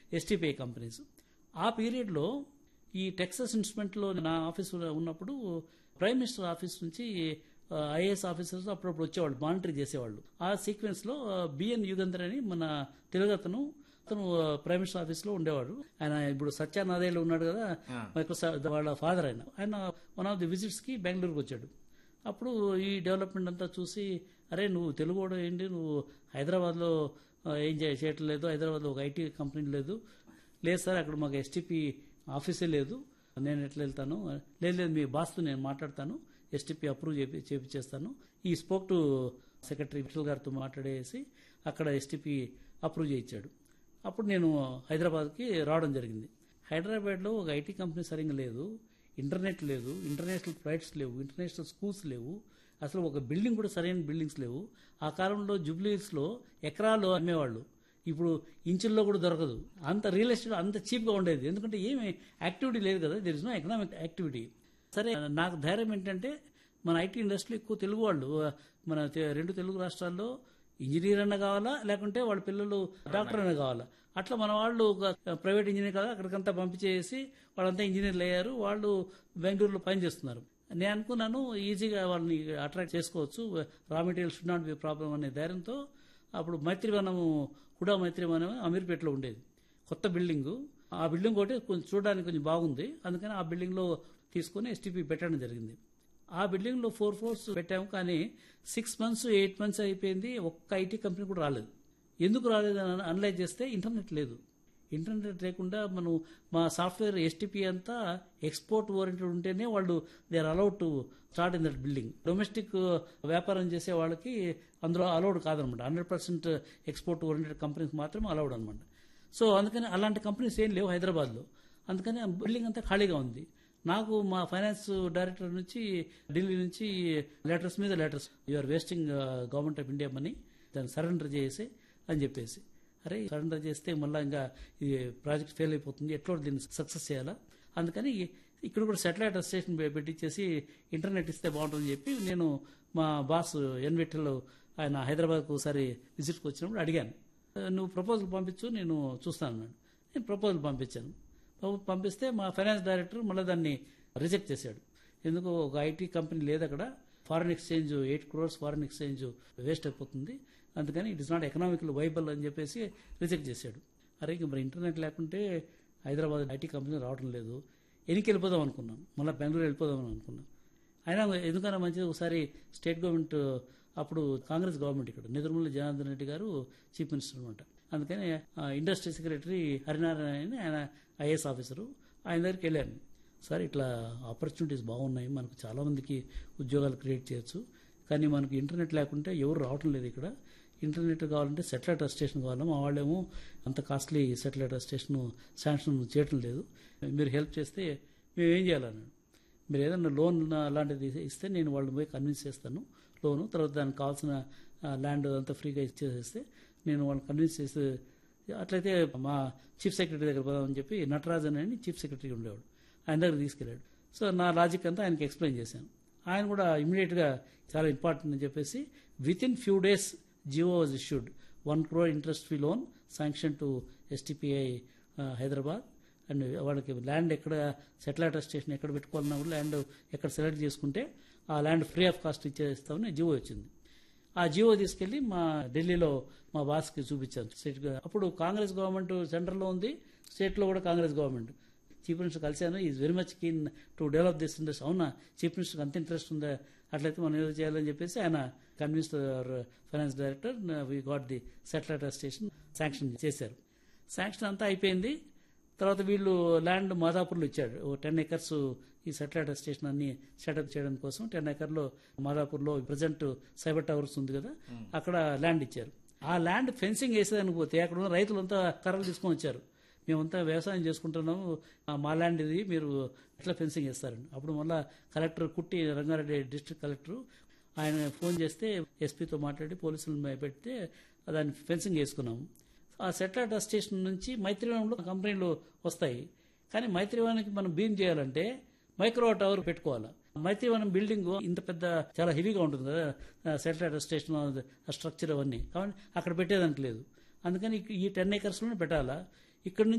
STPI companies ఆ పీరియడ్లో ఈ టెక్సస్ ఇన్స్ట్రుమెంట్లో నా ఆఫీస్ ఉన్నప్పుడు ప్రైమ్ మినిస్టర్ ఆఫీస్ నుంచి ఐఏఎస్ ఆఫీసర్స్ అప్పుడప్పుడు వచ్చేవాళ్ళు మానిటరీ చేసేవాళ్ళు ఆ సీక్వెన్స్ లో బిఎన్ యుగంధర్ అని మన తెలుగు అతను అతను ప్రైమ్ మినిస్టర్ ఆఫీస్ లో ఉండేవాడు ఆయన ఇప్పుడు సత్యానాదేలో ఉన్నాడు కదా మైక్రోసాఫ్ట్ వాళ్ళ ఫాదర్ ఆయన ఆయన వన్ ఆఫ్ ది విజిట్స్ కి బెంగళూరుకి వచ్చాడు అప్పుడు ఈ డెవలప్మెంట్ అంతా చూసి అరే నువ్వు తెలుగు ఏంటి నువ్వు హైదరాబాద్లో ఆ, ఏం చేయ- చేయటం లేదు హైదరాబాద్లో ఒక ఐటీ కంపెనీ లేదు లేదు సార్ అక్కడ మాకు ఎస్టీపీ ఆఫీసే లేదు నేను ఎట్లా వెళ్తాను లేదు లేదు మీ బాస్తో నేను మాట్లాడతాను ఎస్టీపీ అప్రూవ్ చేపి చేపించేస్తాను ఈ స్పోక్ టు సెక్రటరీ విఠల్ గారితో మాట్లాడేసి అక్కడ ఎస్టీపీ అప్రూవ్ చేయించాడు అప్పుడు నేను హైదరాబాద్కి రావడం జరిగింది హైదరాబాద్లో ఒక ఐటీ కంపెనీ సరిగ్గా లేదు ఇంటర్నెట్ లేదు ఇంటర్నేషనల్ ఫ్లైట్స్ లేవు ఇంటర్నేషనల్ స్కూల్స్ లేవు అసలు ఒక బిల్డింగ్ కూడా సరైన బిల్డింగ్స్ లేవు ఆ కాలంలో జూబ్లీహిల్స్లో ఎకరాలు అమ్మేవాళ్ళు ఇప్పుడు ఇంచుల్లో కూడా దొరకదు అంత రియల్ ఎస్టేట్ అంత చీప్గా ఉండేది ఎందుకంటే ఏమి యాక్టివిటీ లేదు కదా there is no economic activity సరే నాకు ధైర్యం ఏంటంటే మన ఐటీ ఇండస్ట్రీలో ఎక్కువ తెలుగు వాళ్ళు మన తె- రెండు తెలుగు రాష్ట్రాల్లో ఇంజనీర్ అన్న కావాలా లేకుంటే వాళ్ళ పిల్లలు డాక్టర్ అన్న కావాలా అట్లా మన వాళ్ళు ఒక ప్రైవేట్ ఇంజనీర్ కదా అక్కడికంతా పంపించేసి వాళ్ళంతా ఇంజనీర్లు అయ్యారు వాళ్ళు బెంగళూరులో పనిచేస్తున్నారు నేను అనుకున్నాను ఈజీగా వాళ్ళని అట్రాక్ట్ చేసుకోవచ్చు raw material should not be problem అనే ధైర్యంతో అప్పుడు మైత్రివనము కూడా మైత్రివనం అమీర్పేటలో ఉండేది కొత్త బిల్డింగ్ ఆ బిల్డింగ్ ఒకటి కొంచెం చూడడానికి కొంచెం బాగుంది అందుకని ఆ బిల్డింగ్లో తీసుకొని ఎస్టీపీ పెట్టడం జరిగింది ఆ బిల్డింగ్లో ఫోర్ ఫ్లోర్స్ పెట్టాము కానీ సిక్స్ మంత్స్ ఎయిట్ మంత్స్ అయిపోయింది ఒక్క ఐటీ కంపెనీ కూడా రాలేదు ఎందుకు రాలేదని అనలైజ్ చేస్తే ఇంటర్నెట్ లేదు ఇంటర్నెట్ లేకుండా మనం మా సాఫ్ట్వేర్ ఎస్టీపీ అంతా ఎక్స్పోర్ట్ ఓరియంటెడ్ ఉంటేనే వాళ్ళు they are allowed to start in that building domestic వ్యాపారం చేసే వాళ్ళకి అందులో అలౌడ్ కాదనమాట hundred percent export oriented companies మాత్రమే అలౌడ్ అనమాట సో అందుకని అలాంటి కంపెనీస్ ఏం లేవు హైదరాబాద్లో అందుకని ఆ బిల్డింగ్ అంతా ఖాళీగా ఉంది నాకు మా ఫైనాన్స్ డైరెక్టర్ నుంచి ఢిల్లీ నుంచి లెటర్స్ మీద letters you're wasting government of India money దాన్ని సరెండర్ చేసి అని చెప్పేసి అరే సరెండర్ చేస్తే మళ్ళీ ఇంకా ఇది ప్రాజెక్ట్ ఫెయిల్ అయిపోతుంది ఎట్లా దీన్ని సక్సెస్ చేయాలా అందుకని ఇక్కడ కూడా సెటిలైట్ స్టేషన్ పె- పెట్టించేసి ఇంటర్నెట్ ఇస్తే బాగుంటుందని చెప్పి నేను మా బాస్ ఎన్విట్టలో ఆయన హైదరాబాద్కు ఒకసారి విజిట్కి వచ్చినప్పుడు అడిగాను నువ్వు ప్రపోజల్ పంపించు నేను చూస్తాను అన్నాడు నేను ప్రపోజల్ పంపించాను పం- పంపిస్తే మా ఫైనాన్స్ డైరెక్టర్ మళ్ళీ దాన్ని రిజెక్ట్ చేశాడు ఎందుకు ఒక ఐటీ కంపెనీ లేదు అక్కడ foreign exchange eight crores foreign exchange waste అయిపోతుంది అందుకని it is not economical viable అని చెప్పేసి రిజెక్ట్ చేశాడు అరే ఇంక మరి ఇంటర్నెట్ లేకుంటే హైదరాబాద్ ఐటీ కంపెనీ రావడం లేదు ఎనికి వెళ్ళిపోదాం అనుకున్నాను మళ్ళీ బెంగళూరు వెళ్ళిపోదాం అని అనుకున్నాను అయినా ఎందుకన్నా మంచిది ఒకసారి స్టేట్ గవర్నమెంట్ అప్పుడు కాంగ్రెస్ గవర్నమెంట్ ఇక్కడ నిద్రమూల జనార్దన్ రెడ్డి గారు చీఫ్ మినిస్టర్ అనమాట అందుకని ఆ, ఇండస్ట్రీ సెక్రటరీ హరినారాయణ ఆయన ఐఏఎస్ ఆఫీసరు ఆయన దగ్గరికి వెళ్ళాను సార్ ఇట్లా ఆపర్చునిటీస్ బాగున్నాయి మనకు చాలా మందికి ఉద్యోగాలు క్రియేట్ చేయొచ్చు కానీ మనకు ఇంటర్నెట్ లేకుంటే ఎవరు రావటం లేదు ఇక్కడ ఇంటర్నెట్ కావాలంటే సెటిలైట్ స్టేషన్ కావాలి మా వాళ్ళేమో అంత కాస్ట్లీ సెటిలైట్ స్టేషన్ శాంక్షన్ చేయటం లేదు మీరు హెల్ప్ చేస్తే మేము ఏం చేయాలన్నాడు మీరు ఏదైనా లోన్ అలాంటిది ఇస్తే నేను వాళ్ళని పోయి కన్విన్స్ చేస్తాను లోను తర్వాత దానికి కావాల్సిన ల్యాండ్ అంతా ఫ్రీగా ఇచ్చేసేస్తే నేను వాళ్ళని కన్విన్స్ చేస్తే అట్లయితే మా చీఫ్ సెక్రటరీ దగ్గర పోదామని చెప్పి నటరాజన్ అని చీఫ్ సెక్రటరీ ఉండేవాడు ఆయన దగ్గర తీసుకెళ్ళాడు సో నా లాజిక్ అంతా ఆయనకి ఎక్స్ప్లెయిన్ చేశాను ఆయన కూడా ఇమీడియట్గా చాలా ఇంపార్టెంట్ అని చెప్పేసి within few days GO was issued one crore interest free loan sanction to STPI Hyderabad and వాళ్ళకి ల్యాండ్ ఎక్కడ సెటిలైట్ స్టేషన్ ఎక్కడ పెట్టుకోవాలన్నా కూడా ల్యాండ్ ఎక్కడ సెలెక్ట్ చేసుకుంటే ఆ ల్యాండ్ ఫ్రీ ఆఫ్ కాస్ట్ ఇచ్చేస్తామని జియో వచ్చింది ఆ జియో తీసుకెళ్లి మా ఢిల్లీలో మా బాస్కి చూపించాను స్టేట్ గా- అప్పుడు కాంగ్రెస్ గవర్నమెంట్ సెంటర్లో ఉంది స్టేట్లో కూడా కాంగ్రెస్ గవర్నమెంట్ చీఫ్ మినిస్టర్ కలిశాను is very much keen to develop this industry అవునా చీఫ్ మినిస్టర్కి అంత ఇంట్రెస్ట్ ఉందా అట్లయితే మనం ఏదో చేయాలని చెప్పేసి ఆయన convince finance director we got the satellite station sanction చేశారు శాంక్షన్ అంతా అయిపోయింది తర్వాత వీళ్ళు ల్యాండ్ మాదాపూర్లో ఇచ్చాడు ఓ టెన్ ఎకర్స్ ఈ సెటిలైట్ స్టేషన్ అన్ని సెటప్ చేయడం కోసం టెన్ ఎకర్లో మాదాపూర్లో ప్రజెంట్ సైబర్ టవర్స్ ఉంది కదా అక్కడ ల్యాండ్ ఇచ్చారు ఆ ల్యాండ్ ఫెన్సింగ్ వేసేదానికి పోతే అక్కడ ఉన్న రైతులంతా కర్రలు తీసుకొని వచ్చారు మేమంతా వ్యవసాయం చేసుకుంటున్నాము ఆ మా ల్యాండ్ ఇది మీరు ఎట్లా ఫెన్సింగ్ వేస్తారండి అప్పుడు మళ్ళా collector Kutty Rangareddy district collector ఆయన ఫోన్ చేస్తే ఎస్పీతో మాట్లాడి పోలీసులను పెడితే దాన్ని ఫెన్సింగ్ వేసుకున్నాము ఆ సెటిలైట్ స్టేషన్ నుంచి మైత్రివనంలో కంపెనీలు వస్తాయి కానీ మైత్రివనానికి మనం బీమ్ చేయాలంటే మైక్రో టవర్ పెట్టుకోవాలి మైత్రివనం బిల్డింగ్ ఇంత పెద్ద చాలా హెవీగా ఉంటుంది కదా సెటిలైట్ స్టేషన్ స్ట్రక్చర్ అవన్నీ కాబట్టి అక్కడ పెట్టేదానికి లేదు అందుకని ఈ టెన్ ఏకర్స్లోనే పెట్టాలా ఇక్కడ నుంచి